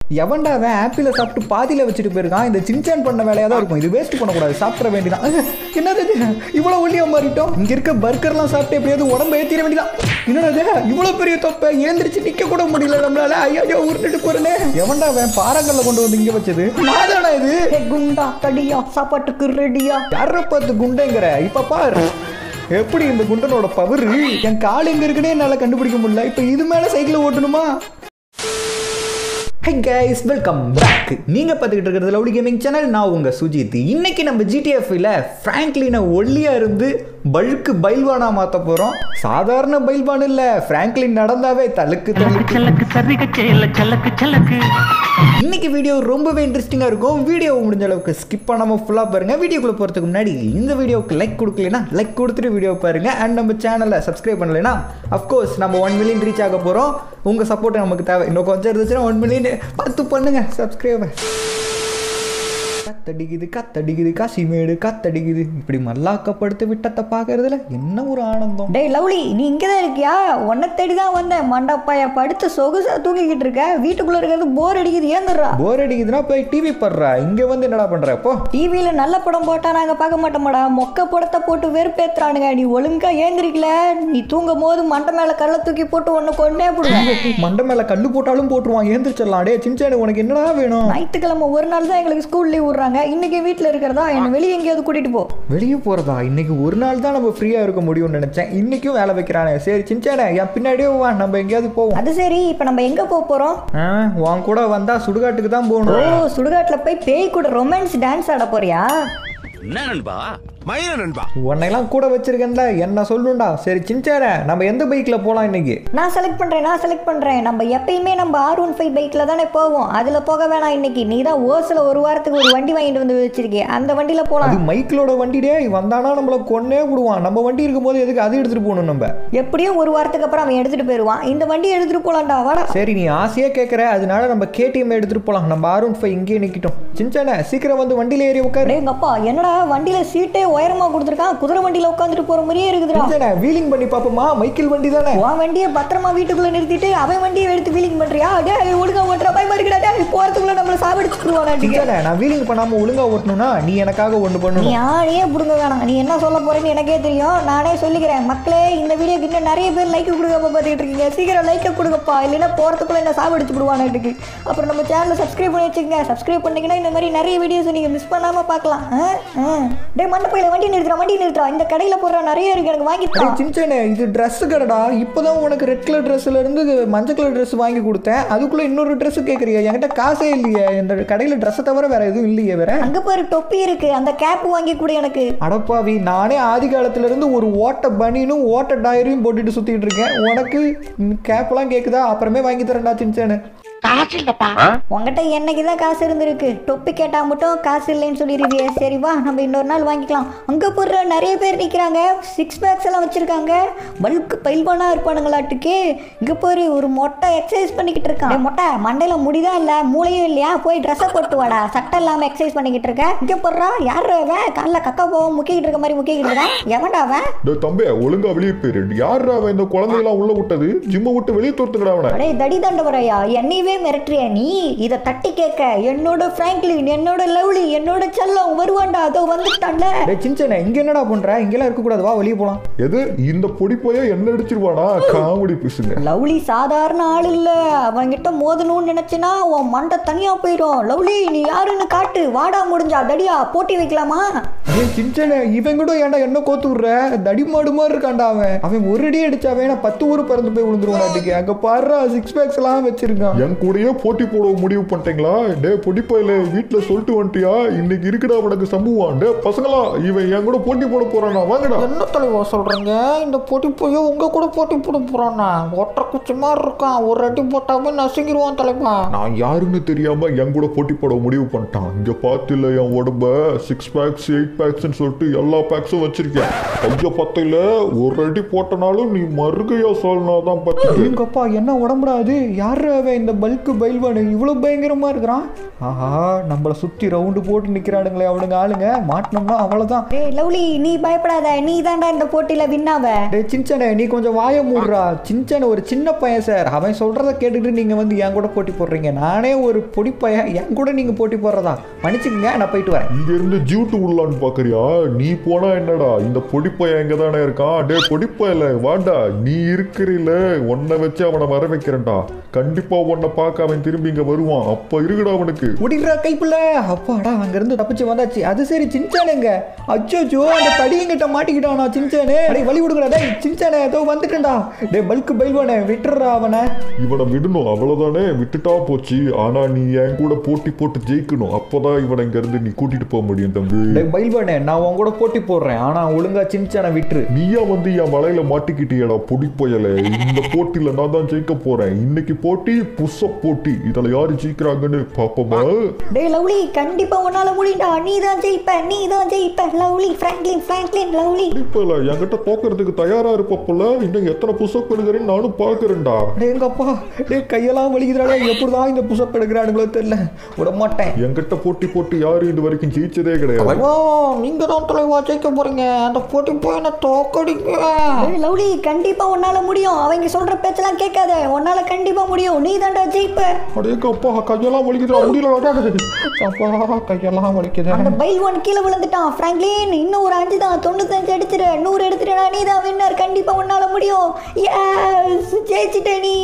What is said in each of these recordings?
எவன்டா அவன் ஆப்பிள சாப்பிட்டு பாதியில வச்சுட்டு போயிருக்கான் இந்த சின்சான் பண்ண வேலையா தான் இருக்கும் இது வேஸ்ட் பண்ணக்கூடாது சாப்பிட வேண்டியதான் அஹ், என்னது இது? இவ்வளவு ஒல்லியா மாறிட்டோம் இங்க இருக்க பர்கர்லாம் சாப்பிட்டு எப்படியாவது உடம்ப ஏத்திர வேண்டியதான் என்னது இவ்வளவு பெரிய தொப்பை ஏந்திரிச்சு நிக்க கூட முடியல நம்மளால ஐயோ உருட்டுட்டு போறேனே எவன்டா அவன் பாறாங்கல்ல கொண்டு வந்து இங்க வச்சது நாதானா இது ஏ குண்டா தடியா சாப்பாட்டுக்கு ரெடியா யார பார்த்து குண்டேங்கிற இப்ப பாரு எப்படி இந்த குண்டனோட பவர் என் கால் எங்க இருக்குன்னே என்னால கண்டுபிடிக்க முடியல இப்ப இது மேல சைக்கிள் ஓட்டணுமா ஹை கைஸ் வெல்கம் பேக் நீங்க பார்த்துக்கிட்டு இருக்கிறது லவ்லி கேமிங் சேனல் நான் உங்க சுஜித் இன்னைக்கு நம்ம ஜிடிஎஃப்ல ஃப்ராங்க்லினை ஒல்லியா இருந்து பல்க்கு பைல்வானா மாத்த போறோம் சாதாரண பைல்வான் இல்ல ஃப்ராங்க்லின் நடந்தாவே தலுக்கு தலுக்கு சலக்கு சரிக செயல சலக்கு சலக்கு இன்னைக்கு வீடியோ ரொம்பவே இன்ட்ரெஸ்டிங்காக இருக்கும் வீடியோ முடிஞ்ச அளவுக்கு ஸ்கிப் பண்ணாமல் ஃபுல்லாக பாருங்கள் வீடியோக்குள்ளே போகிறதுக்கு முன்னாடி இந்த வீடியோவுக்கு லைக் கொடுக்கலனா லைக் கொடுத்துட்டு வீடியோ பாருங்க அண்ட் நம்ம சேனலை சப்ஸ்கிரைப் பண்ணலைன்னா அஃப்கோர்ஸ் நம்ம ஒன் மில்லியன் ரீச் ஆக போகிறோம் உங்கள் சப்போர்ட் நமக்கு தேவை இன்னும் கொஞ்சம் இருந்துச்சுன்னா ஒன் மில்லியன் பார்த்து பண்ணுங்க சப்ஸ்கிரைபர் கத்தடிக்குது கத்தடிக்குது காசிமேடு கத்தடிக்குது இப்படி மல்லாக்கப்படுத்து விட்டத்தை பார்க்கறதுல என்ன ஒரு ஆனந்தம் டேய் லவ்லி நீ இங்கே தான் இருக்கியா உன்னை தேடி தான் வந்தேன் மண்டப்பாய படுத்து சொகுசா தூங்கிக்கிட்டு இருக்க வீட்டுக்குள்ள இருக்கிறது போர் அடிக்குது ஏந்துடுறா போர் அடிக்குதுன்னா போய் டிவி படுறா இங்கே வந்து என்னடா பண்ணுற போ டிவியில் நல்ல படம் போட்டா நாங்கள் பார்க்க மாட்டோமாடா மொக்க படத்தை போட்டு வெறுப்பேத்துறானுங்க நீ ஒழுங்கா ஏந்திரிக்கல நீ தூங்கும் போது மண்டை மேலே கல்லை தூக்கி போட்டு ஒன்று கொண்டே போடுவேன் மண்டை மேல கல்லு போட்டாலும் போட்டுருவான் ஏந்திரிச்சிடலாம் டே சின்சானு உனக்கு என்னடா வேணும் ஞாயிற்றுக்கிழமை ஒரு நாள் தான் எங்களுக்கு ஸ்கூல் லீவ் விடுறாங்க இன்னைக்கு வீட்டில் இருக்கிறதா என்னை வெளியே எங்கேயாவது கூட்டிட்டு போ வெளியே போறதா இன்னைக்கு ஒரு நாள் தான் நம்ம ஃப்ரீயா இருக்க முடியும்னு நினைச்சேன் இன்னைக்கும் வேலை வைக்கிறானே சரி சின்சானே என் பின்னாடியே வா நம்ம எங்கேயாவது போவோம் அது சரி இப்போ நம்ம எங்கே போக போகிறோம் ஆ, உன் கூட வந்தா சுடுகாட்டுக்கு தான் ஓ போகணும் சுடுகாட்டில் போய் பேய் கூட ரொமான்ஸ் டான்ஸ் ஆட போறியா என்ன நண்பா மயில நண்பா உன்னையெல்லாம் கூட வச்சிருக்கேன்ல என்ன சொல்லுண்டா சரி சின்சானே நம்ம எந்த பைக்ல போலாம் இன்னைக்கு நான் செலக்ட் பண்ணுறேன் நான் செலக்ட் பண்ணுறேன் நம்ம எப்பயுமே நம்ம ஆர் ஒன் ஃபைவ் பைக்கில் தானே போவோம் அதில் போக வேணாம் இன்னைக்கு நீ தான் ஓசில் ஒரு வாரத்துக்கு ஒரு வண்டி வாங்கிட்டு வந்து வச்சிருக்கே அந்த வண்டியில் அது போகலாம் மைக்கிளோட வண்டி டே வந்தானா நம்மள கொன்னே விடுவான் நம்ம வண்டி இருக்கும்போது எதுக்கு அது எடுத்துட்டு போகணும் நம்ம எப்படியும் ஒரு வாரத்துக்கு அப்புறம் அவன் எடுத்துகிட்டு போயிடுவான் இந்த வண்டி எடுத்துகிட்டு போகலாம்டா வாடா சரி நீ ஆசையா கேட்குற அதனால நம்ம கேடிஎம் எடுத்துட்டு போலாம் நம்ம ஆர்ஒன் ஃபைவ் இங்கேயே நிக்கிட்டோம் சின்சானே சீக்கிரம் வந்து வண்டியில ஏறி உட்காரு டேய் எங்க அப்பா என்னடா வண்டியில் சீட்டே உயரமாக கொடுத்துருக்கான் குதிரை வண்டியில் உட்காந்துட்டு போகிற மாதிரியே இருக்குதுடா சின்சானே வீலிங் பண்ணி பாப்போமா மைக்கிள் வண்டி தானே உன் வண்டியை பத்திரமா வீட்டுக்குள்ள நிறுத்திட்டு அவன் வண்டியை எடுத்து வீலிங் பண்றியா டேய் ஒழுங்கா ஓட்டுற பயமா இருக்குடா டேய் போறதுக்குள்ள நம்மள சாவடிச்சுடுவானா சின்சானே நான் வீலிங் பண்ணாம ஒழுங்கா ஓட்டணும்னா நீ எனக்காக ஒன்று நீ பண்ணணும் யாரையே பிடுங்க வேணாம் நீ என்ன சொல்ல போறேன்னு எனக்கே தெரியும் நானே சொல்லிக்கிறேன் மக்களே இந்த வீடியோக்கு இன்னும் நிறைய பேர் லைக் கொடுக்காம பார்த்துட்டு இருக்கீங்க சீக்கிரம் லைக்கை கொடுங்கப்பா இல்லைன்னா போறதுக்குள்ள என்ன சாவடிச்சு விடுவானாட்டுக்கு அப்புறம் நம்ம சேனலை சப்ஸ்கிரைப் பண்ணி வச்சுக்கங்க சப்ஸ்கிரைப் பண்ணீங்கன்னா இந்த மாதிரி நிறைய வீடியோஸ் நீங்க மிஸ் பண்ணாம பார்க்கலாம் ஆ? ஆ. டேய் மண்டப்பையில வண்டி நிறுத்துறா வண்டி நிறுத்துறா இந்த கடையில போடுற நிறைய இருக்கு எனக்கு வாங்கி தரா டேய் சின்சானே இது Dress கடைடா இப்போதான் உனக்கு ரெட் கலர் ட்ரெஸ்ல இருந்து மஞ்சள் கலர் Dress வாங்கி கொடுத்தேன் அதுக்குள்ள இன்னொரு Dress கேட்குறியா என்கிட்ட காசே இல்லையே இந்த கடையில் ட்ரெஸ்ஸை தவிர வேற எதுவும் இல்லையே வேற அங்க பாரு தொப்பி இருக்கு அந்த கேப் வாங்கி கொடு எனக்கு அடப்பாவி நானே ஆதி காலத்துல இருந்து ஒரு ஓட்ட பனியனும் ஓட்ட டயரையும் போட்டுட்டு சுத்திட்டு இருக்கேன் உனக்கு கேப்லாம் கேக்குதா அப்புறமே வாங்கி தரேன்டா சின்சானு உங்ககிட்ட என்னைக்கு தான் காசு இருந்திருக்கு தொப்பி கேட்டா மட்டும் காசு இல்லைன்னு சொல்லிடுவியே சரி வா நம்ம இன்னொரு நாள் வாங்கிக்கலாம் அங்க போடுற நிறைய பேர் நிக்கிறாங்க சிக்ஸ் பேக்ஸ் எல்லாம் வச்சிருக்காங்க பல்க் பயில்வானா இருப்பானுங்களாட்டுக்கு இங்க போரு ஒரு மொட்டை எக்ஸசைஸ் பண்ணிக்கிட்டு இருக்கான் டேய் மொட்டை மண்டையில முடிதான் இல்ல மூளையும் இல்லையா போய் ட்ரெஸ்ஸை போட்டு வாடா சட்டை இல்லாம எக்ஸசைஸ் பண்ணிக்கிட்டு இருக்க இங்க போடுறா யாரு அவன் காலைல கக்கா போவோம் முக்கிக்கிட்டு இருக்க மாதிரி முக்கிக்கிட்டு இருக்கான் எவன்டா அவன் டேய் தம்பி ஒழுங்கா வெளியே போயிரு யார் அவன் இந்த குழந்தையெல்லாம் உள்ள விட்டது ஜிம்ம விட்டு வெளியே துரத்துக்கடா அவனை அடே தடி தண்டவரையா என்னையவே மிரட்டுறிய நீ இதை தட்டி கேட்க என்னோட பிராங்க்லின் என்னோட லவ்லி என்னோட செல்லம் வருவான்டா அதோ வந்துட்டான்ல டேய் சின்சானே இங்க என்னடா பண்ற இங்கெல்லாம் இருக்கக்கூடாது வா வெளியே போலாம் எது இந்த பொடி போய என்ன அடிச்சிருவானா காமெடி பேசுங்க லவ்லி சாதாரண ஆள் இல்ல அவன்கிட்ட மோதணும்னு நினைச்சினா உன் மண்டை தனியா போயிடும் லவ்லி நீ யாருன்னு காட்டு வாடா முடிஞ்சா தடியா போட்டி வைக்கலாமா டேய் சின்சானே இவன் கூட ஏன்டா என்ன கோத்து விடுற தடி மாடு மாதிரி இருக்கான்டா அவன் அவன் ஒரு அடி அடிச்சாவே நான் பத்து ஊர் பறந்து போய் விழுந்துருவானாட்டுக்கு அங்க பாரு சிக்ஸ் பேக்ஸ் எல்லாம் வச்சிருக்கான் என் கூடயே போட்டி போட முடிவு பண்ணிட்டீங்களா டே பொடி போயில வீட்டுல சொல்லிட்டு வந்துட்டியா இன்னைக்கு இருக்குடா உனக்கு சம்பவம் டே பசங்களா இவன் என் கூட போட்டி போட போறானா வாங்கடா என்ன தலைவா சொல்றீங்க இந்த போட்டி போய் உங்க கூட போட்டி போட போறானா ஒற்றை குச்சி மாதிரி இருக்கான் ஒரு அடி போட்டாமே நசுங்கிடுவான் தலைவா நான் யாருன்னு தெரியாம என் கூட போட்டி போட முடிவு பண்ணிட்டான் இங்க பார்த்துல என் உடம்ப சிக்ஸ் பேக்ஸ் எயிட் பேக்ஸ்னு சொல்லிட்டு எல்லா பேக்ஸும் வச்சிருக்கேன் கைய பத்தையில ஒரு அடி போட்டனாலும் நீ மறுகையா சொல்லனா தான் பத்து எங்கப்பா என்ன உடம்புடா அது யாரு அவன் இந்த பல்க் பல்க்கு பைல்வானு இவ்வளோ பயங்கரமா இருக்கிறான் ஆஹா நம்மளை சுற்றி ரவுண்டு போட்டு நிற்கிறானுங்களே அவனுங்க ஆளுங்க மாட்டினோம்னா அவ்வளோதான் டேய் லவ்லி நீ பயப்படாத நீ தான்டா இந்த போட்டியில வின்னாவ டேய் சின்சனே நீ கொஞ்சம் வாய மூடுறா சின்சன் ஒரு சின்ன பையன் சார் அவன் சொல்கிறத கேட்டுட்டு நீங்கள் வந்து என் கூட போட்டி போடுறீங்க நானே ஒரு பொடி பையன் என் கூட நீங்கள் போட்டி போடுறதா மன்னிச்சுக்கங்க நான் போயிட்டு வரேன் இங்க இருந்து ஜூட்டு விடலான்னு பாக்குறியா நீ போனா என்னடா இந்த பொடிப்பையன் எங்க தானே இருக்கான் டே பொடிப்பையல வாடா நீ இருக்கிறில உன்னை வச்சு அவனை வர வைக்கிறேன்டா கண்டிப்பா உன்னை பார்க்க அவன் திரும்பி இங்க வருவான் அப்ப இருக்குடா அவனுக்கு முடிடுறா கைப்புள்ள அப்பாடா அங்கேருந்து தப்பிச்சு வந்தாச்சு அது சரி சின்சானுங்க அச்சோச்சோ அந்த தடியங்கிட்ட மாட்டிக்கிட்டானா சின்சானே அடே வழி விடுங்கடா டேய் சின்சானே ஏதோ வந்துட்டேன்டா டேய் பல்க்கு பைல்வானே விட்டுறா அவனை இவனை விடணும் அவ்வளவுதானே விட்டுட்டா போச்சு ஆனா நீ என் கூட போட்டி போட்டு ஜெயிக்கணும் அப்பதான் இவனை இங்க இருந்து நீ கூட்டிட்டு போக முடியும் தம்பி டேய் பைல்வானே நான் உன் கூட போட்டி போடுறேன் ஆனா ஒழுங்கா சின்சானை விட்டுரு நீயா வந்து என் வலையில மாட்டிக்கிட்டியடா பொடிப்பயல இந்த போட்டியில நான் தான் ஜெயிக்க போறேன் இன்னைக்கு போட்டி புஷ்அப் போட்டி இதுல யாரு ஜெயிக்கிறாங்கன்னு பாப்போமா டேய் லவ்லி கண்டிப்பா உன்னால முடியும்டா நீ தான் ஜெயிப்ப நீ தான் ஜெயிப்ப லவ்லி ஃப்ராங்க்லின் ஃப்ராங்க்லின் லவ்லி பொடிப்பயல என்கிட்ட தோக்கறதுக்கு தயாரா இருப்பப்பல இன்னும் எத்தனை புஷ்அப் எடுக்கிறேன்னு நானும் பாக்குறேன்டா டேய் எங்கப்பா டேய் கையெல்லாம் வலிக்குதுடா எப்படிதான் இந்த புஷப் எடுக்கிறானுங்களோ தெரியல விட மாட்டேன் என்கிட்ட போட்டி போட்டு யாரும் இது வரைக்கும் ஜெயிச்சதே கிடையாது ஐயோ நீங்க தான் தலைவா ஜெயிக்க போறீங்க அந்த போட்டி போய் என்ன தோக்கடிங்க டேய் லவ்லி கண்டிப்பா உன்னால முடியும் அவங்க சொல்ற பேச்செல்லாம் கேட்காத உன்னால கண்டிப்பா முடியும் நீ தான்டா ஜெயிப்ப அடேக்கப்பா கையெல்லாம் வலிக்குது வண்டியில அப்பா கையெல்லாம் வலிக்குது அந்த பைல்வான் கீழே விழுந்துட்டான் ஃப்ராங்க்லின் இன்னும் ஒரு அஞ்சு தான் தொண்ணூத்தஞ்சு எடுத்துரு நூறு எடுத்துட்டா நீ தான் வின்னர் கண்டிப்பா உன்னால முடியும் எஸ் ஜெயிச்சிட்ட நீ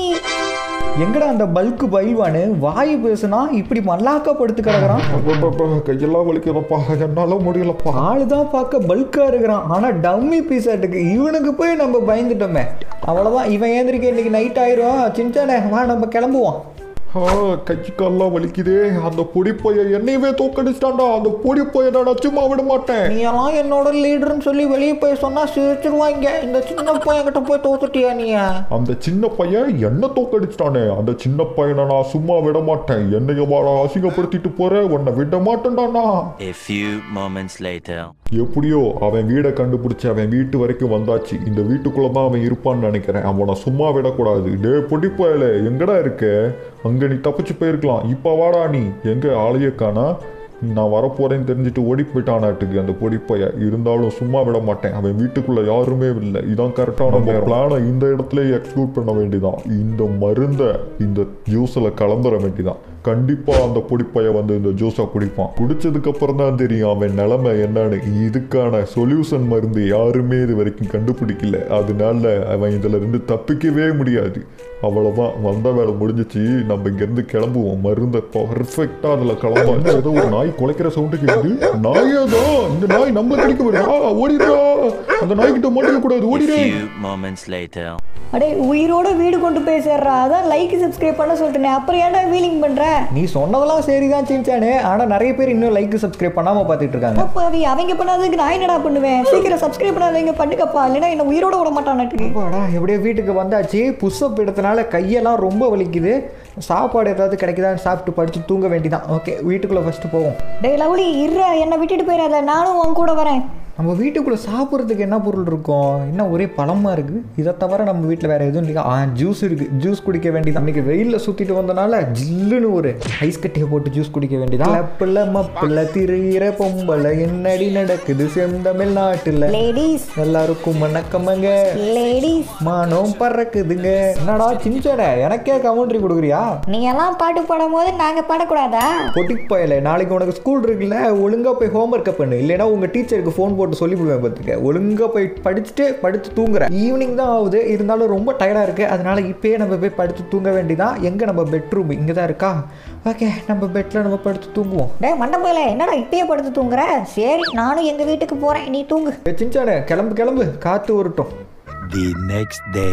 எங்கடா அந்த பல்க்கு பைல்வானு வாய் பேசுனா இப்படி மல்லாக்கா படுத்து கிடக்குறான் அப்பப்பப்பா, கையெல்லாம் வலிக்குதப்பா என்னால முடியலப்பா ஆளு தான் பார்க்க பல்கா இருக்கிறான் ஆனா டம்மி பீஸாட்டுக்கு இவனுக்கு போய் நம்ம பயந்துட்டோமே அவ்வளவுதான் இவன் ஏந்திரிக்க இன்னைக்கு நைட் ஆயிரும் சின்சானே வா நம்ம கிளம்புவோம் ஆ, கை கால்லாம் வலிக்குதே அந்த பொடிப்பைய என்னையவே தோக்கடிச்சிட்டான்டா அந்த பொடிப்பைய நான் சும்மா விட மாட்டேன் நீ எல்லாம் என்னோட லீடர்னு சொல்லி வெளியே போய் சொன்னா சிரிச்சிருவாங்க இந்த சின்ன பையன் கிட்ட போய் தோத்துட்டியா நீ அந்த சின்ன பையன் என்ன தோக்கடிச்சிட்டானே அந்த சின்ன பையனை நான் சும்மா விட மாட்டேன் என்னைய வாடா அசிங்கப்படுத்திட்டு போற உன்னை விட மாட்டேன்டானா A few moments later. எப்படியோ அவன் வீடை கண்டுபிடிச்சு அவன் வீட்டு வரைக்கும் வந்தாச்சு இந்த வீட்டுக்குள்ள தான் அவன் இருப்பான்னு நினைக்கிறேன் அவனை சும்மா விடக்கூடாது டே பொடிப்பயல எங்கடா இருக்க அங்க நீ தப்பிச்சு போயிருக்கலாம் இப்ப வாடா நீ எங்க ஆளையே காணா நான் வரப்போறேன்னு தெரிஞ்சுட்டு ஓடி போயிட்டானாட்டுக்கு அந்த பொடிப்பைய இருந்தாலும் சும்மா விட மாட்டேன் அவன் வீட்டுக்குள்ள யாருமே இல்லை இதான் கரெக்டான பிளானை இந்த இடத்துல எக்ஸ்க்ளூட் பண்ண வேண்டியதான் இந்த மருந்தை இந்த ஜூஸில் கலந்துட வேண்டியதான் கண்டிப்பா அந்த பொடிப்பைய வந்து இந்த ஜூஸை குடிப்பான் குடிச்சதுக்கு அப்புறம் தான் தெரியும் அவன் நிலைமை என்னன்னு இதுக்கான சொல்யூஷன் மருந்து யாருமே இது வரைக்கும் கண்டுபிடிக்கல அதனால அவன் இதுல இருந்து தப்பிக்கவே முடியாது அவ்வளவுதான் வந்த வேலை முடிஞ்சிச்சு நம்ம இங்க இருந்து கிளம்புவோம் மருந்தை பர்ஃபெக்டா அதுல கிளம்ப ஏதோ ஒரு நாய் குலைக்கிற சவுண்டு கேக்குது நாயதான் இந்த நாய் நம்ம கடிக்க வருதா ஓடிடா அந்த நாய்கிட்ட மாட்டிக்க கூடாது A ஓடிடு few moments later. அடே உயிரோட வீடு கொண்டு போய் சேர்றா அதான் லைக் சப்ஸ்கிரைப் பண்ண சொல்லிட்டேனே அப்புறம் ஏன்டா வீலிங் பண்ற நீ சொன்னதெல்லாம் சரிதான் சின்சானு ஆனா நிறைய பேர் இன்னும் லைக் சப்ஸ்கிரைப் பண்ணாம பார்த்துட்டு இருக்காங்க அப்பாவி அவங்க பண்ணாததுக்கு நான் என்னடா பண்ணுவேன் சீக்கிரம் சப்ஸ்கிரைப் பண்ணாதீங்க பண்ணுங்கப்பா இல்லைன்னா என்ன உயிரோட விட மாட்டானாட்டுக்கு அப்பாடா எப்படியோ வீட்டுக்கு வந்தாச்சு புஷ்அப் எடுத்தனால கையெல்லாம் ரொம்ப வலிக்குது சாப்பாடு ஏதாவது கிடைக்குதான்னு சாப்பிட்டு படிச்சு தூங்க வேண்டியதான் ஓகே வீட்டுக்குள்ள ஃபர்ஸ்ட் போவோம் டேய் லவ்லி இருற என்னை விட்டுட்டு போயிடாத நானும் உன் கூட வரேன் நம்ம வீட்டுக்குள்ள சாப்பிட்றதுக்கு என்ன பொருள் இருக்கும் என்ன ஒரே பழமா இருக்கு இதை தவிர நம்ம வீட்டில் வேற எதுவும் இல்லையா ஆ ஜூஸ் இருக்கு ஜூஸ் குடிக்க வேண்டியது அன்னைக்கு வெயிலில் சுத்திட்டு வந்தனால ஜில்லுன்னு ஒரு ஐஸ் கட்டியை போட்டு ஜூஸ் குடிக்க வேண்டியதான் லப்பில் மப்பில் திரியிற பொம்பளை என்னடி நடக்குது செந்தமிழ் நாட்டுல லேடிஸ் எல்லாருக்கும் வணக்கமங்க லேடிஸ் மானம் பறக்குதுங்க என்னடா சின்சட எனக்கே கமெண்ட்ரி கொடுக்குறியா நீ எல்லாம் பாட்டு பாடும் போது நாங்க பாடக்கூடாதா பொட்டிப்பயல நாளைக்கு உனக்கு ஸ்கூல் இருக்குல்ல ஒழுங்கா போய் ஹோம்ஒர்க்கை பண்ணு இல்லைன்னா உங்க டீச்சருக்கு ஃபோன் போட்டு சொல்லி விடுவேன் பார்த்துக்க ஒழுங்கா போய் படிச்சுட்டு படுத்து தூங்குறேன் ஈவினிங் தான் ஆகுது இருந்தாலும் ரொம்ப டயர்டாக இருக்கு அதனால இப்பயே நம்ம போய் படுத்து தூங்க வேண்டியதான் எங்க நம்ம பெட்ரூம் இங்கே தான் இருக்கா ஓகே நம்ம பெட்டில் நம்ம படுத்து தூங்குவோம் டேய் மண்டபையில என்னடா இப்பயே படுத்து தூங்குற சரி நானும் எங்க வீட்டுக்கு போறேன் நீ தூங்கு ஏ, சின்சானே கிளம்பு கிளம்பு காற்று வரட்டும் The next day.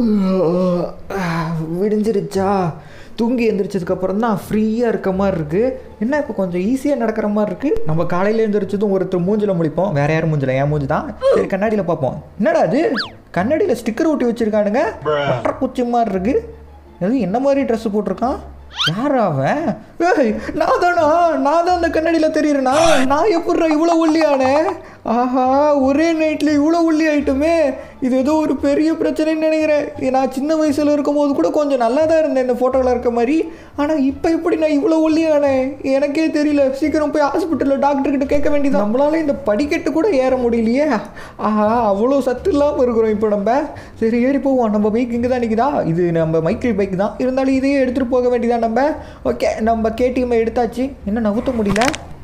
விடிஞ்சிருச்சா தூங்கி எந்திரிச்சதுக்கு அப்புறம் தான் ஃப்ரீயாக இருக்க மாதிரி இருக்கு என்ன இப்போ கொஞ்சம் ஈஸியாக நடக்கிற மாதிரி இருக்கு நம்ம காலையில் எந்திரிச்சதும் ஒருத்தர் மூஞ்சில முழிப்போம் வேற யாரும் மூஞ்சில என் மூஞ்சி தான் சரி கண்ணாடியில் பார்ப்போம் என்னடா அது கண்ணாடியில் ஸ்டிக்கர் ஒட்டி வச்சிருக்கானுங்க குச்சி மாதிரி இருக்கு அது என்ன மாதிரி ட்ரெஸ் போட்டிருக்கான் யாரா அவன் ஏய் நான் தானா நான் தான் அந்த கண்ணாடியில் தெரியுறேனா நான் எப்படிடா இவ்வளோ ஒல்லியானே ஆஹா ஒரே நைட்டில் இவ்வளோ ஒல்லி ஆயிட்டுமே இது ஏதோ ஒரு பெரிய பிரச்சனைன்னு நினைக்கிறேன் இது நான் சின்ன வயசில் இருக்கும்போது கூட கொஞ்சம் நல்லா தான் இருந்தேன் இந்த ஃபோட்டோவில் இருக்க மாதிரி ஆனால் இப்போ எப்படி நான் இவ்வளோ ஒல்லியானேன் எனக்கே தெரியல சீக்கிரம் போய் ஹாஸ்பிட்டலில் டாக்டர்கிட்ட கேட்க வேண்டியது நம்மளால இந்த படிக்கட்டு கூட ஏற முடியலையே ஆஹா அவ்வளோ சத்து இல்லாமல் இருக்கிறோம் இப்போ நம்ம சரி ஏறி போவோம் நம்ம பைக் இங்கே தான் நிற்குதா இது நம்ம மைக்கேல் பைக் தான் இருந்தாலும் இதையே எடுத்துகிட்டு போக வேண்டியதா நம்ம ஓகே நம்ம கேடிஎம் எடுத்தாச்சு என்ன நவுத்த முடியல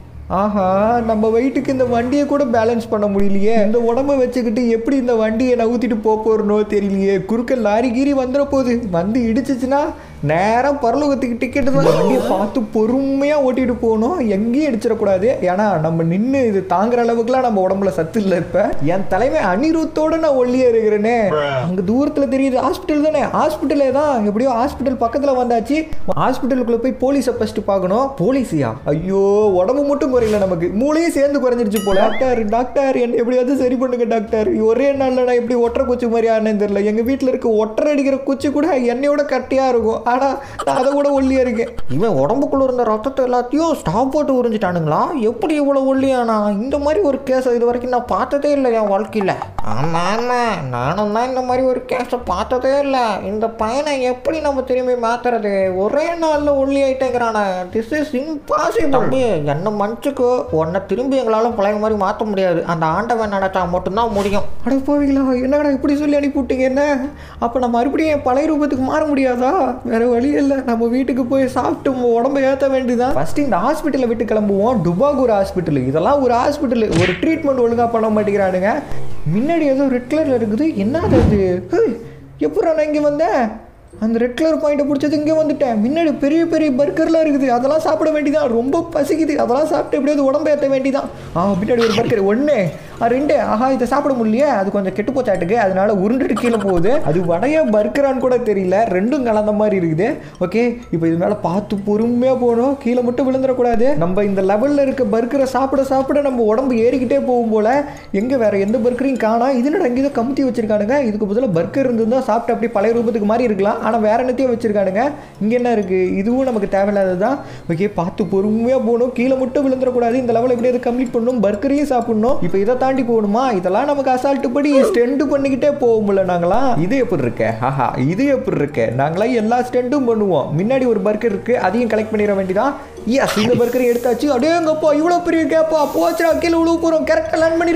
ஆஹா நம்ம வெயிட்டுக்கு இந்த வண்டியை கூட பேலன்ஸ் பண்ண முடியலையே இந்த உடம்ப வச்சுக்கிட்டு எப்படி இந்த வண்டியை நவுத்திட்டு போக போறனோ தெரியலையே குறுக்க லாரி கீரி வந்துட போகுது வந்து இடிச்சிச்சுன்னா நேரம் பரலோகத்துக்கு டிக்கெட்டு தான் வண்டியை பார்த்து பொறுமையாக ஓட்டிட்டு போகணும் எங்கேயும் இடிச்சிடக்கூடாது ஏன்னா நம்ம நின்று இது தாங்குற அளவுக்குலாம் நம்ம உடம்புல சத்து இல்லை இப்போ என் தலைமை அனிருத்தோட நான் ஒல்லியா இருக்கிறேனே அங்கே தூரத்தில் தெரியுது ஹாஸ்பிட்டல் தானே ஹாஸ்பிட்டலே தான் எப்படியோ ஹாஸ்பிட்டல் பக்கத்தில் வந்தாச்சு ஹாஸ்பிட்டலுக்குள்ளே போய் போலீஸை ஃபஸ்ட்டு பார்க்கணும் போலீஸியா ஐயோ உடம்பு மட்டும் குறையல நமக்கு மூளையும் சேர்ந்து குறைஞ்சிருச்சு போல டாக்டர் டாக்டர் என்ன எப்படியாவது சரி பண்ணுங்க டாக்டர் ஒரே நாளில் நான் எப்படி ஒற்றை குச்சி மாதிரி ஆனேன்னு தெரியல எங்கள் வீட்டில் இருக்க ஒற்றை அடிக்கிற குச்சி கூட என்னையோட கட்டியாக இருக்கும் ஆனால் நான் அதை கூட ஒல்லியாக இருக்கேன் இவன் உடம்புக்குள்ள இருந்த ரத்தத்தை எல்லாத்தையும் ஸ்டாப் போட்டு உறிஞ்சிட்டானுங்களா எப்படி இவ்வளோ ஒல்லியானா இந்த மாதிரி ஒரு கேஸை இது வரைக்கும் நான் பார்த்ததே இல்லை என் வாழ்க்கையில் ஆமாம் ஆமாம் நானும் தான் இந்த மாதிரி ஒரு கேஸை பார்த்ததே இல்லை இந்த பையனை எப்படி நம்ம திரும்பி மாத்துறது ஒரே நாளில் ஒல்லி ஆயிட்டேங்கிறானே திஸ் இஸ் இம்பாசிபிள் தம்பி என்ன மன்னிச்சுக்கோ உன்னை திரும்பி எங்களால் பழைய மாதிரி மாற்ற முடியாது அந்த ஆண்டவன் நடத்தா மட்டும்தான் முடியும் அட போவீங்களா என்னடா இப்படி சொல்லி அனுப்பிவிட்டீங்க என்ன அப்போ நான் மறுபடியும் என் பழைய ரூபத்துக்கு மாற முடியாதா வேற வழி இல்லை நம்ம வீட்டுக்கு போய் சாப்பிட்டு உங்க உடம்ப ஏற்ற வேண்டியதான் ஃபர்ஸ்ட் இந்த ஹாஸ்பிட்டலை விட்டு கிளம்புவோம் டுபாகூர் ஹாஸ்பிட்டல் இதெல்லாம் ஒரு ஹாஸ்பிட்டல் ஒரு ட்ரீட்மெண்ட் ஒழுங்காக பண்ண மாட்டேங்கிறானுங்க முன்னாடி ஏதோ ரெட் கலரில் இருக்குது என்னது அது ஹேய், எப்பட்றா நான் இங்கே வந்தேன் அந்த ரெட் கலர் பாயிண்ட்டை பிடிச்சது இங்கே வந்துட்டேன் முன்னாடி பெரிய பெரிய பர்கர்லாம் இருக்குது அதெல்லாம் சாப்பிட வேண்டியதான் ரொம்ப பசிக்குது அதெல்லாம் சாப்பிட்டு எப்படியாவது உடம்பு ஏற்ற வேண்டியதான் ஆ பின்னாடி ஒரு பர்கர் ஒன்று ஆ ரெண்டு ஆஹா இதை சாப்பிட முடியலையே அது கொஞ்சம் கெட்டு போச்சாட்டுக்கு அதனால உருண்டுட்டு கீழே போகுது அது வடைய பர்கரான்னு கூட தெரியல ரெண்டும் கலந்த மாதிரி இருக்குது ஓகே இப்போ இது மேலே பார்த்து பொறுமையாக போகணும் கீழே மட்டும் விழுந்துடக்கூடாது நம்ம இந்த லெவலில் இருக்க பர்கரை சாப்பிட சாப்பிட நம்ம உடம்பு ஏறிக்கிட்டே போகும் போல எங்கே வேற எந்த பர்கரையும் காணா இது என்னடா இங்கே தான் கமுத்தி வச்சிருக்கானுங்க இதுக்கு பதிலாக பர்கர் இருந்திருந்தா சாப்பிட்டு அப்படியே பழைய ரூபத்துக்கு மாதிரி இருக்கலாம் ஆனால் வேற என்னத்தையும் வச்சிருக்கானுங்க இங்கே என்ன இருக்குது இதுவும் நமக்கு தேவையில்லாதது தான் ஓகே பார்த்து பொறுமையாக போகணும் கீழே மட்டும் விழுந்துடக்கூடாது இந்த லெவலில் எப்படியாவது கம்ப்ளீட் பண்ணணும் பர்கரையும் சாப்பிடணும் இப்போ இதை தாண்டி போகணுமா இதெல்லாம் நமக்கு அசால்ட்டு படி ஸ்டெண்டு பண்ணிக்கிட்டே போகும்ல நாங்களாம் இது எப்படி இருக்க ஆஹா இது எப்படி இருக்க நாங்களாம் எல்லா ஸ்டெண்டும் பண்ணுவோம் முன்னாடி ஒரு பர்கர் இருக்கு அதையும் கலெக்ட் பண்ணிட வேண்டியதான் எஸ் இந்த பர்கரை எடுத்தாச்சு அடேங்கப்பா இவ்வளோ பெரிய கேப்பா போச்சுடா கீழே விழுவ போகிறோம் கரெக்டாக லேண்ட் பண்ணிடு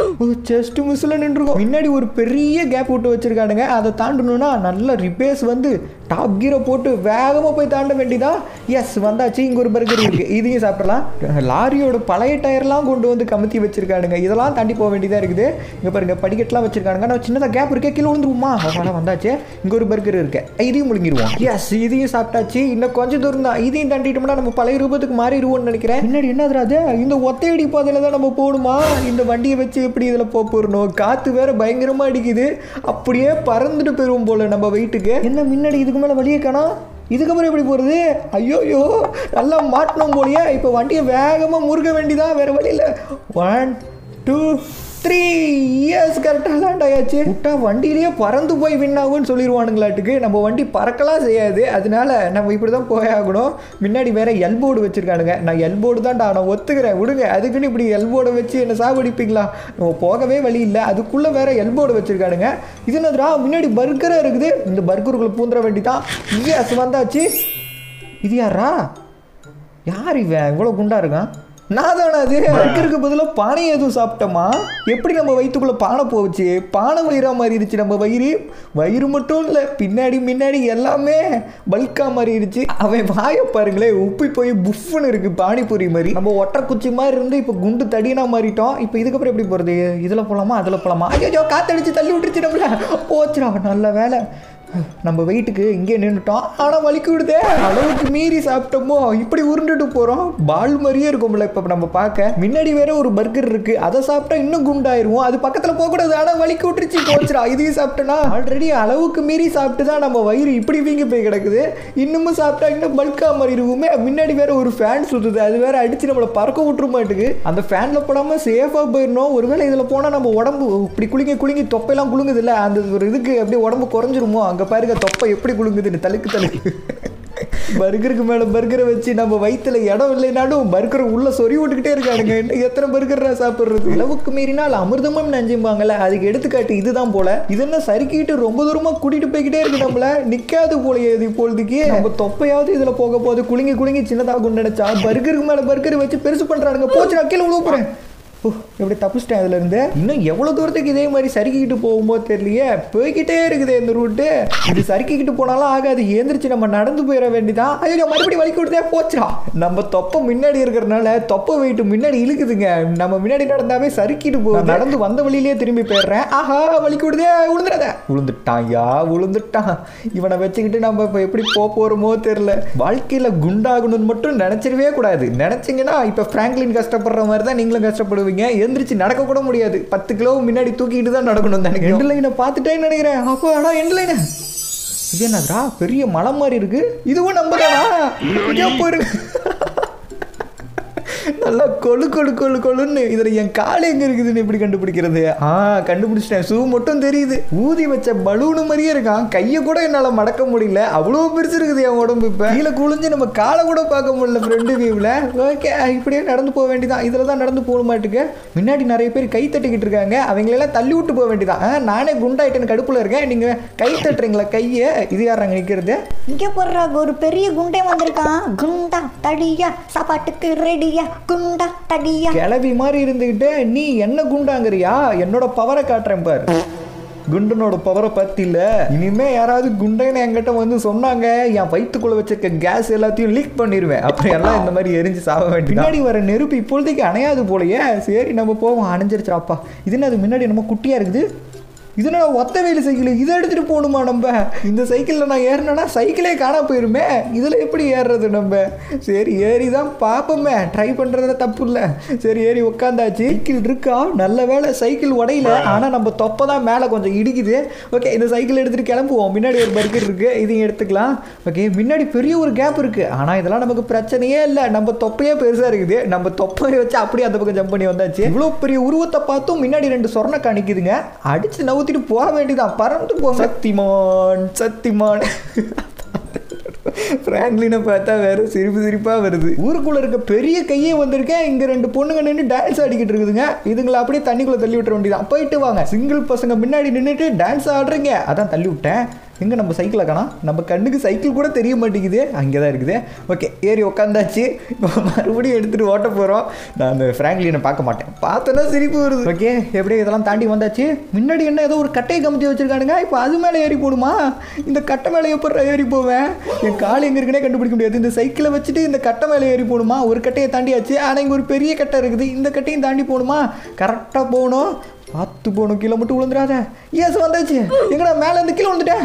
ஜஸ்ட் மிஸ்ஸில் நின்றுருக்கோம் முன்னாடி ஒரு பெரிய கேப் விட்டு வச்சிருக்கானுங்க அதை தாண்டணும்னா நல்ல ரிப்பேர்ஸ் வந்து டாப் கீரை போட்டு வேகமாக போய் தாண்ட வேண்டியதா எஸ் வந்தாச்சு இங்கே ஒரு பர்கர் இருக்கு இதையும் சாப்பிடலாம் லாரியோட பழைய டயர்லாம் கொண்டு வந்து கமுத்தி வச்சிருக்கானுங்க இதெல்லாம் தாண்டி போக வேண்டியதாக இருக்குது இங்கே பாருங்க படிக்கட்டுலாம் வச்சிருக்கானுங்க நான் சின்னதாக கேப் இருக்கே கீழே விழுந்துருமா அதனால வந்தாச்சு இங்கே ஒரு பர்கர் இருக்கு இதையும் முழுங்கிடுவோம் எஸ் இதையும் சாப்பிட்டாச்சு இன்னும் கொஞ்சம் தூரம் தான் இதையும் தாண்டிட்டோம்னா நம்ம பழைய ரூபத்துக்கு மாறிடுவோம்னு நினைக்கிறேன் முன்னாடி என்னதுடா அது இந்த ஒத்தையடி பாதையில் தான் நம்ம போகணுமா இந்த வண்டியை வச்சு எப்படி இதில் போக போறணும் காற்று வேற பயங்கரமாக அடிக்குது அப்படியே பறந்துட்டு போயிடுவோம் போல நம்ம வெயிட்டுக்கு என்ன முன்னாடி இதுக்கு மேலே வழியே காணோம் இதுக்கப்புறம் எப்படி போகிறது ஐயோயோ நல்லா மாட்டணும் போலியே இப்போ வண்டியை வேகமாக முறுக வேண்டியதான் வேறு வழியில் ஒன் டூ த்ரீ இயர்ஸ் கரெக்டாக லேண்ட் ஆயாச்சு விட்டா வண்டியிலேயே பறந்து போய் வின் ஆகும்னு சொல்லிடுவானுங்களாட்டுக்கு நம்ம வண்டி பறக்கலாம் செய்யாது அதனால நம்ம இப்படி தான் போயாகணும் முன்னாடி வேற எல்போர்டு வச்சிருக்கானுங்க நான் எல்போர்டு தான்டா நான் ஒத்துக்கிறேன் விடுங்க அதுக்குன்னு இப்படி எல்போர்டை வச்சு என்ன சாவடிப்பீங்களா நம்ம போகவே வழி இல்லை அதுக்குள்ளே வேற எல்போர்டு வச்சிருக்கானுங்க இது என்னதுடா முன்னாடி பர்கராக இருக்குது இந்த பர்கருக்குள்ளே பூந்துட வேண்டிதான் இயஸ் வந்தாச்சு இது யாரா யார் இவன் இவ்வளோ குண்டா இருக்கான் நான் தானே அது பர்கருக்கு பதிலாக பானை எதுவும் சாப்பிட்டோமா எப்படி நம்ம வயிற்றுக்குள்ளே பானை போச்சு பானை வயிறா மாறிடுச்சு நம்ம வயிறு வயிறு மட்டும் இல்லை பின்னாடி முன்னாடி எல்லாமே பல்கா மாறிடுச்சு அவன் வாயை பாருங்களேன் உப்பி போய் புஃப்னு இருக்கு பானிபூரி மாதிரி நம்ம ஒற்றை குச்சி மாதிரி இருந்து இப்போ குண்டு தடினா மாறிட்டோம் இப்போ இதுக்கப்புறம் எப்படி போகிறது இதில் போகலாமா அதில் போகலாமா ஐயோ காத்தடிச்சு தள்ளி விட்டுருச்சு நம்மள போச்சுடா நல்ல வேலை நம்ம வெயிட்டுக்கு இங்கே நின்றுட்டோம் ஆனால் வலிக்கு விடுதே அளவுக்கு மீறி சாப்பிட்டோமோ இப்படி உருண்டுட்டு போகிறோம் பால் மாதிரியே இருக்கும்ல இப்போ நம்ம பார்க்க முன்னாடி வேற ஒரு பர்கர் இருக்கு அதை சாப்பிட்டா இன்னும் குண்டாயிருவோம் அது பக்கத்தில் போகக்கூடாது ஆனால் வலிக்கு விட்டுருச்சு போச்சுடா இதையும் சாப்பிட்டோன்னா ஆல்ரெடி அளவுக்கு மீறி சாப்பிட்டு தான் நம்ம வயிறு இப்படி வீங்கி போய் கிடக்குது இன்னமும் சாப்பிட்டா இன்னும் பல்கா மாதிரி இருக்குமே முன்னாடி வேற ஒரு ஃபேன் சுத்துது அது வேற அடிச்சு நம்மளை பறக்க விட்டுற மாட்டுக்கு அந்த ஃபேனில் போடாமல் சேஃபாக போயிடணும் ஒருவேளை இதில் போனால் நம்ம உடம்பு இப்படி குலுங்கி குலுங்கி தொப்பையெல்லாம் குலுங்குது இல்லை அந்த ஒரு இதுக்கு அப்படியே உடம்பு குறைஞ்சிருமோ அங்கே பாருங்க தொப்பை எப்படி குலுங்குதுன்னு தலுக்கு தலுக்கு பர்கருக்கு மேல பர்கரை வச்சு நம்ம வயித்துல இடம் இல்லைனாலும் பர்கரை உள்ள சொறி விட்டுக்கிட்டே இருக்கானுங்க இன்னும் எத்தனை பர்கர் சாப்பிடுறது அளவுக்கு மீறினால் அமிர்தமும் நஞ்சும்பாங்கல்ல அதுக்கு எடுத்துக்காட்டு இதுதான் போல இது என்ன சறுக்கிட்டு ரொம்ப தூரமா கூட்டிட்டு போய்கிட்டே இருக்கு நம்மள நிக்காது போலயே இது இப்பொழுதுக்கு நம்ம தொப்பையாவது இதுல போக போகுது குலுங்கி குலுங்கி சின்னதாக நினைச்சா பர்கருக்கு மேல பர்கர் வச்சு பெருசு பண்றானுங்க போச்சு நான் கீழே விழுவ போறேன் ஓ எப்படி தப்பிச்சிட்டேன் அதுல இருந்து இன்னும் எவ்வளவு தூரத்துக்கு இதே மாதிரி சறுக்கிக்கிட்டு போகும்போது தெரியலையே போய்கிட்டே இருக்குது இந்த ரூட்டு இது சறுக்கிக்கிட்டு போனாலும் ஆகாது ஏந்திரிச்சு நம்ம நடந்து போயிட வேண்டியதான் ஐயோ மறுபடியும் வலிக்கு விடுதே போச்சுடா நம்ம தொப்பை முன்னாடி இருக்கிறனால தொப்பை வெயிட்டு முன்னாடி இழுக்குதுங்க நம்ம முன்னாடி நடந்தாவே சறுக்கிட்டு போகுது நடந்து வந்த வழியிலேயே திரும்பி போயிடுறேன் ஆஹா வலிக்கு விடுதே விழுந்துடாத விழுந்துட்டான் யா விழுந்துட்டான் இவனை வச்சுக்கிட்டு நம்ம இப்போ எப்படி போக போறோமோ தெரியல வாழ்க்கையில குண்டாகணும்னு மட்டும் நினைச்சிடவே கூடாது நினைச்சீங்கன்னா இப்போ பிராங்க்லின் கஷ்டப்படுற மாதிரி தான் நீங்களும் கஷ்டப்படுவீங்க எந்திரிச்சு நடக்க கூட முடியாது பத்து கிலோ முன்னாடி தூக்கிட்டு தான் நடக்கணும் தானே எண்டு லைனை பார்த்துட்டேன்னு நினைக்கிறேன் அப்போ ஆனா எண்டு லைனை இது என்னடா பெரிய மலை மாதிரி இருக்கு இதுவும் நம்ம தானா இதோ போயிருக்கு நல்லா கொழு கொழு கொழு கொழுன்னு இதில் என் கால் எங்கே இருக்குதுன்னு எப்படி கண்டுபிடிக்கிறது ஆ கண்டுபிடிச்சிட்டேன் ஷூ மட்டும் தெரியுது ஊதி வச்ச பலூனு மாதிரியே இருக்கான் கையை கூட என்னால் மடக்க முடியல அவ்வளோ பெருசு இருக்குது என் உடம்பு இப்போ கீழே குளிஞ்சு நம்ம காலை கூட பார்க்க முடியல ஃப்ரெண்டு வியூவில் ஓகே இப்படியே நடந்து போக வேண்டியதான் இதில் தான் நடந்து போக மாட்டுக்கு முன்னாடி நிறைய பேர் கை தட்டிக்கிட்டு இருக்காங்க அவங்களெல்லாம் தள்ளி விட்டு போக வேண்டியதான் ஆ, நானே குண்டாயிட்டேன்னு கடுப்பில் இருக்கேன் நீங்கள் கை தட்டுறீங்களா கையை இது யாராங்க நிற்கிறது இங்கே போடுறா ஒரு பெரிய குண்டே வந்திருக்கான் குண்டா தடியா சாப்பாட்டுக்கு ரெடியா குண்டா தடியா கிளவி மாதிரி இருந்துக்கிட்டு நீ என்ன குண்டாங்கிறியா என்னோட பவரை காட்டுறேன் பாரு குண்டனோட பவரை பத்தி இல்ல இனிமே யாராவது குண்டைன்னு என்கிட்ட வந்து சொன்னாங்க என் வயிற்றுக்குள்ள வச்சிருக்க கேஸ் எல்லாத்தையும் லீக் பண்ணிடுவேன் அப்புறம் எல்லாம் இந்த மாதிரி எரிஞ்சு சாக வேண்டிய பின்னாடி வர நெருப்பு இப்பொழுதைக்கு அணையாது போலயே சரி நம்ம போவோம் அணைஞ்சிருச்சாப்பா இது என்ன அது முன்னாடி நம்ம குட்டியா இருக்குது இது என்ன ஒத்த வேலு சைக்கிள் இதை எடுத்துட்டு போகணுமா நம்ம இந்த சைக்கிளில் நான் ஏறினேன்னா சைக்கிளே காணா போயிருமே இதில் எப்படி ஏறுறது நம்ம சரி ஏறி தான் பார்ப்போமே ட்ரை பண்ணுறதுல தப்பு இல்லை சரி ஏறி உட்காந்தாச்சு சைக்கிள் இருக்கா நல்ல வேளை சைக்கிள் உடையில ஆனால் நம்ம தொப்பை தான் மேலே கொஞ்சம் இடிக்குது ஓகே இந்த சைக்கிள் எடுத்துகிட்டு கிளம்புவோம் முன்னாடி ஒரு பர்கர் இருக்குது இதையும் எடுத்துக்கலாம் ஓகே முன்னாடி பெரிய ஒரு கேப் இருக்குது ஆனால் இதெல்லாம் நமக்கு பிரச்சனையே இல்லை நம்ம தொப்பையே பெருசாக இருக்குது நம்ம தொப்பையை வச்சு அப்படியே அந்த பக்கம் ஜம்ப் பண்ணி வந்தாச்சு இவ்வளோ பெரிய உருவத்தை பார்த்தும் முன்னாடி ரெண்டு சொர்ண காணிக்குதுங்க அடிச்சு நவுத்திட்டு போக வேண்டியதான் பறந்து போ சக்திமான் சக்திமான் பிராங்க்லினை பார்த்தா வேற சிரிப்பு சிரிப்பா வருது ஊருக்குள்ள இருக்க பெரிய கையே வந்திருக்கேன் இங்க ரெண்டு பொண்ணுங்க நின்று டான்ஸ் ஆடிக்கிட்டு இருக்குதுங்க இதுங்களை அப்படியே தண்ணிக்குள்ள தள்ளி விட்டுற வேண்டியதான் போயிட்டு வாங்க சிங்கிள் பசங்க முன்னாடி நின்றுட்டு டான்ஸ் ஆடுறீங்க அதான் தள்ளி விட்டேன் எங்கே நம்ம சைக்கிளை காணோம் நம்ம கண்ணுக்கு சைக்கிள் கூட தெரிய மாட்டேங்குது அங்கே தான் இருக்குது ஓகே ஏறி உட்காந்தாச்சு இப்போ மறுபடியும் எடுத்துகிட்டு ஓட்ட போகிறோம் நான் அந்த ஃப்ராங்க்லினை பார்க்க மாட்டேன் பார்த்தோன்னா சிரிப்பு வருது ஓகே எப்படியே இதெல்லாம் தாண்டி வந்தாச்சு முன்னாடி என்ன ஏதோ ஒரு கட்டையை கமுத்தி வச்சிருக்கானுங்க இப்போ அது மேலே ஏறி போடுமா இந்த கட்டை மேலே எப்படி ஏறி போவேன் என் கால் எங்கே இருக்குன்னே கண்டுபிடிக்க முடியாது இந்த சைக்கிளை வச்சுட்டு இந்த கட்டை மேலே ஏறி போகணுமா ஒரு கட்டையை தாண்டியாச்சு ஆனால் இங்கே ஒரு பெரிய கட்டை இருக்குது இந்த கட்டையும் தாண்டி போகணுமா கரெக்டாக போகணும் பார்த்து போகணும் கீழே மட்டும் விழுந்துடாத ஏஸ் வந்தாச்சு எங்கடா மேலே இருந்து கீழே விழுந்துட்டேன்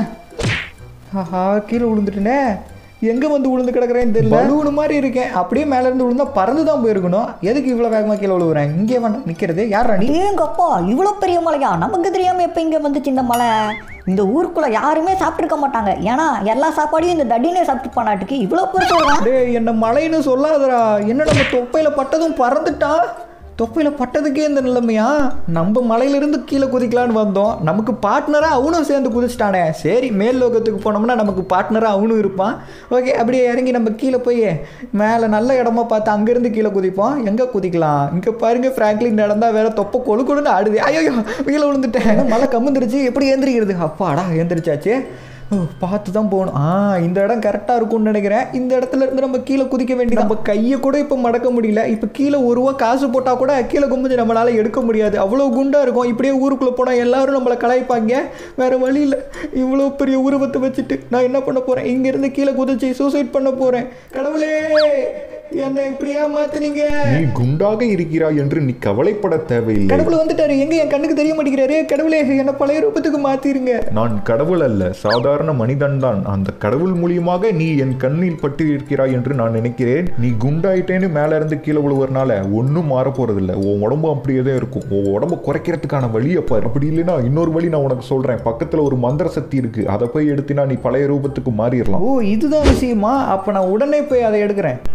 ஆஹா கீழே விழுந்துட்டேனே எங்கே வந்து விழுந்து கிடக்குறேன்னு தெரியல பலூன் மாதிரி இருக்கேன் அப்படியே மேலே இருந்து விழுந்தா பறந்து தான் போயிருக்கணும் எதுக்கு இவ்வளோ வேகமாக கீழே விழுவுறேன் இங்கே வேண்டாம் நிற்கிறது யார் ராணி ஏங்கப்பா இவ்வளோ பெரிய மலையா நமக்கு தெரியாம எப்போ இங்கே வந்துச்சு இந்த மலை இந்த ஊருக்குள்ள யாருமே சாப்பிட்டுருக்க மாட்டாங்க ஏன்னா எல்லா சாப்பாடையும் இந்த தடினே சாப்பிட்டு பண்ணாட்டுக்கு இவ்வளோ பெருசு டேய் என்ன மழைன்னு சொல்லாதடா என்ன நம்ம தொப்பையில் பட்டதும் பறந்துட்டான் தொப்பையில் பட்டதுக்கே இந்த நிலைமையா நம்ம மலையிலிருந்து கீழே குதிக்கலான்னு வந்தோம் நமக்கு பார்ட்னராக அவனும் சேர்ந்து குதிச்சிட்டானே சரி மேல் லோகத்துக்கு போனோம்னா நமக்கு பார்ட்னராக அவனும் இருப்பான் ஓகே அப்படியே இறங்கி நம்ம கீழே போய் மேலே நல்ல இடமா பார்த்து அங்கேருந்து கீழே குதிப்போம் எங்கே குதிக்கலாம் இங்கே பாருங்க ஃப்ராங்க்லின் நடந்தா வேற தொப்பை கொழு கொழுன்னு ஆடுது ஐயோ கீழே விழுந்துட்டேன் மழை கம்முந்துருச்சு எப்படி ஏந்திரிக்கிறது அப்பாடா ஏந்திரிச்சாச்சு ஓ பார்த்து தான் போகணும் ஆ இந்த இடம் கரெக்டாக இருக்கும்னு நினைக்கிறேன் இந்த இடத்துல இருந்து நம்ம கீழே குதிக்க வேண்டியது நம்ம கையை கூட இப்போ மடக்க முடியல இப்போ கீழே ஒரு ரூபா காசு போட்டால் கூட கீழே கும்பிஞ்சு நம்மளால எடுக்க முடியாது அவ்வளோ குண்டாக இருக்கும் இப்படியே ஊருக்குள்ளே போனால் எல்லாரும் நம்மளை கலாய்ப்பாங்க வேற வழி இல்லை இவ்வளோ பெரிய உருவத்தை வச்சுட்டு நான் என்ன பண்ண போகிறேன் இங்கேருந்து கீழே குதிச்சு சூசைட் பண்ண போகிறேன் கடவுளே என்ன இப்படியா மாத்துனீங்க நீ குண்டாக இருக்கிறாய் என்று நீ கவலைப்பட தேவையில்லை கடவுள் வந்துட்டாரு எங்க என் கண்ணுக்கு தெரிய மாட்டேங்கிறாரு கடவுளே என்ன பழைய ரூபத்துக்கு மாத்திருங்க நான் கடவுள் அல்ல சாதாரண மனிதன்தான் அந்த கடவுள் மூலியமாக நீ என் கண்ணில் பட்டு இருக்கிறாய் என்று நான் நினைக்கிறேன் நீ குண்டாயிட்டேன்னு மேல இருந்து கீழே விழுவறனால ஒன்றும் மாற போறதில்ல உன் உடம்பு அப்படியே தான் இருக்கும் உன் உடம்ப குறைக்கிறதுக்கான வழியை பாரு அப்படி இல்லைன்னா இன்னொரு வழி நான் உனக்கு சொல்றேன் பக்கத்துல ஒரு மந்திர சக்தி இருக்கு அதை போய் எடுத்தினா நீ பழைய ரூபத்துக்கு மாறிடலாம் ஓ இதுதான் விஷயமா அப்போ நான் உடனே போய் அதை எடுக்கிறேன் இந்த பில்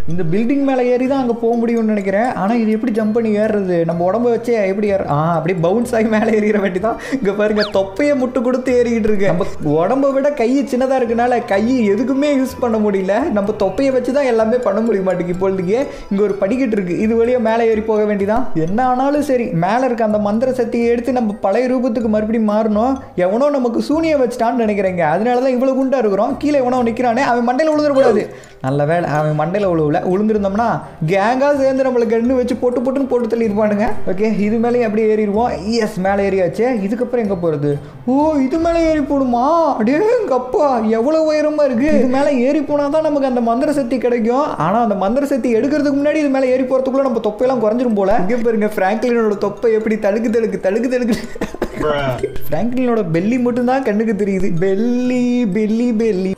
பில்டிங் மேலே ஏறி தான் அங்கே போக முடியும்னு நினைக்கிறேன் ஆனால் இது எப்படி ஜம்ப் பண்ணி ஏறுறது நம்ம உடம்ப வச்சே எப்படி ஏற ஆ அப்படியே பவுன்ஸ் ஆகி மேலே ஏறிற வேண்டி தான் இங்கே பாருங்க தொப்பையை முட்டு கொடுத்து ஏறிக்கிட்டு இருக்கு நம்ம உடம்ப விட கை சின்னதாக இருக்கனால கை எதுக்குமே யூஸ் பண்ண முடியல நம்ம தொப்பையை வச்சு தான் எல்லாமே பண்ண முடிய மாட்டேங்குது இப்பொழுதுக்கு இங்கே ஒரு படிக்கட்டு இருக்கு இது வழியாக மேலே ஏறி போக வேண்டிதான் என்ன ஆனாலும் சரி மேலே இருக்க அந்த மந்திர சக்தியை எடுத்து நம்ம பழைய ரூபத்துக்கு மறுபடியும் மாறணும் எவனோ நமக்கு சூனியம் வச்சுட்டான்னு நினைக்கிறேங்க அதனால தான் இவ்வளோ குண்டா இருக்கிறோம் கீழே எவனோ நிற்கிறானே அவன் மண்டையில் விழுந்துடக்கூடாது நல்ல வேலை அவன் மண்டையில் விழுவல விழுந்திருந்தோம்னா கேங்காக சேர்ந்து நம்மளை கண்ணு வச்சு போட்டு போட்டுன்னு போட்டு தள்ளியிருப்பானுங்க ஓகே இது மேலே அப்படியே ஏறிடுவோம் எஸ் மேலே ஏறியாச்சு இதுக்கப்புறம் எங்கே போகிறது ஓ இது மேலே ஏறி போடுமா அடே அப்பா எவ்வளோ உயரமாக இருக்குது இது மேலே ஏறி போனால் தான் நமக்கு அந்த மந்திர சக்தி கிடைக்கும் ஆனால் அந்த மந்திர சக்தி எடுக்கிறதுக்கு முன்னாடி இது மேலே ஏறி போகிறதுக்குள்ளே நம்ம தொப்பையெல்லாம் குறைஞ்சிரும் போல இங்கே பாருங்க ஃப்ராங்க்லினோட தொப்பை எப்படி தடுக்கு தடுக்கு தடுக்கு தடுக்கு ஃப்ராங்க்லினோட பெல்லி மட்டும் தான் கண்ணுக்கு தெரியுது பெல்லி பெல்லி பெல்லி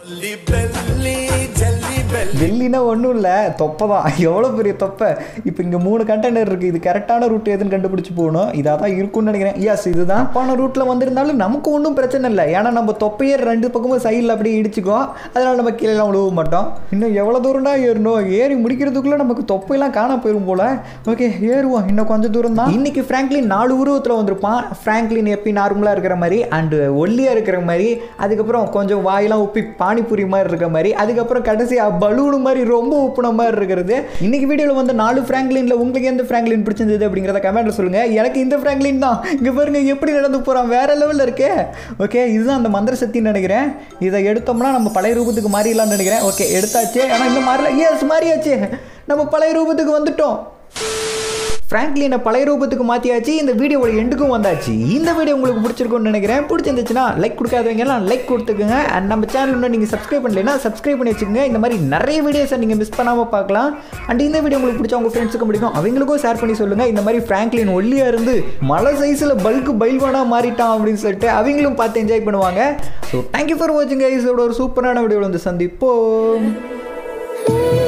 வெள்ளினா ஒன்றும் இல்லை தொப்பை தான் எவ்வளோ பெரிய தொப்பை இப்போ இங்கே மூணு கண்டெய்னர் இருக்குது இது கரெக்டான ரூட் எதுன்னு கண்டுபிடிச்சி போகணும் இதாக தான் இருக்கும்னு நினைக்கிறேன் எஸ் இதுதான் அப்பான ரூட்டில் வந்திருந்தாலும் நமக்கு ஒன்றும் பிரச்சனை இல்லை ஏன்னா நம்ம தொப்பையே ரெண்டு பக்கமும் சைடில் அப்படியே இடிச்சுக்கோம் அதனால் நம்ம கீழேலாம் விழுவ மாட்டோம் இன்னும் எவ்வளோ தூரம்டா ஏறணும் ஏறி முடிக்கிறதுக்குள்ளே நமக்கு தொப்பையெல்லாம் காண போயிடும் போல ஓகே ஏறுவோம் இன்னும் கொஞ்சம் தூரம் தான் இன்னைக்கு ஃப்ராங்க்லின் நாலு உருவத்தில் வந்திருப்பான் ஃப்ராங்க்லின் எப்பயும் நார்மலாக இருக்கிற மாதிரி அண்டு ஒல்லியாக இருக்கிற மாதிரி அதுக்கப்புறம் கொஞ்சம் வாயெல்லாம் உப்பி பானிபூரி மாதிரி இருக்கிற மாதிரி அதுக்கப்புறம் கடைசியாக பலூனு மாதிரி ரொம்ப உப்புன மாதிரி இருக்கிறது இன்னைக்கு வீடியோவில் வந்து நாலு ஃப்ராங்க்லின்ல உங்களுக்கு எந்த ஃப்ராங்க்லின் பிடிச்சிருந்தது அப்படிங்கிறத கமெண்ட்ல சொல்லுங்க எனக்கு இந்த ஃப்ராங்க்லின் தான் இங்க பாருங்க எப்படி நடந்து போறான் வேற லெவலில் இருக்கே ஓகே இதுதான் அந்த மந்திர சக்தின்னு நினைக்கிறேன் இதை எடுத்தோம்னா நம்ம பழைய ரூபத்துக்கு மாறிடலாம்னு நினைக்கிறேன் ஓகே எடுத்தாச்சு ஆனால் இன்னும் மாறல எஸ் மாறியாச்சு நம்ம பழைய ரூபத்துக்கு வந்துட்டோம் ஃப்ராங்க்லினை பழைய ரூபத்துக்கு மாற்றியாச்சு இந்த வீடியோவோட எண்டுக்கும் வந்தாச்சு இந்த வீடியோ உங்களுக்கு பிடிச்சிருக்கும்னு நினைக்கிறேன் பிடிச்சிருந்துச்சுன்னா லைக் கொடுக்காதவங்கலாம் லைக் கொடுத்துக்குங்க அண்ட் நம்ம சேனல் இன்னும் நீங்கள் சப்ஸ்கிரைப் பண்ணலைன்னா சப்ஸ்கிரைப் பண்ணி வச்சுக்கோங்க இந்த மாதிரி நிறைய வீடியோஸை நீங்கள் மிஸ் பண்ணாமல் பார்க்கலாம் அண்ட் இந்த வீடியோ உங்களுக்கு பிடிச்ச உங்கள் ஃப்ரெண்ட்ஸுக்கு பிடிக்கும் அவங்களுக்கும் ஷேர் பண்ணி சொல்லுங்கள் இந்த மாதிரி ஃப்ராங்க்லின் ஒல்லியாக இருந்து மலை சைஸில் பல்க்கு பைல்வானாக மாறிட்டான் அப்படின்னு சொல்லிட்டு அவங்களும் பார்த்து என்ஜாய் பண்ணுவாங்க ஸோ தேங்க்யூ ஃபார் வாட்சிங் கைஸோட ஒரு சூப்பரான வீடியோவில் வந்து சந்திப்போம்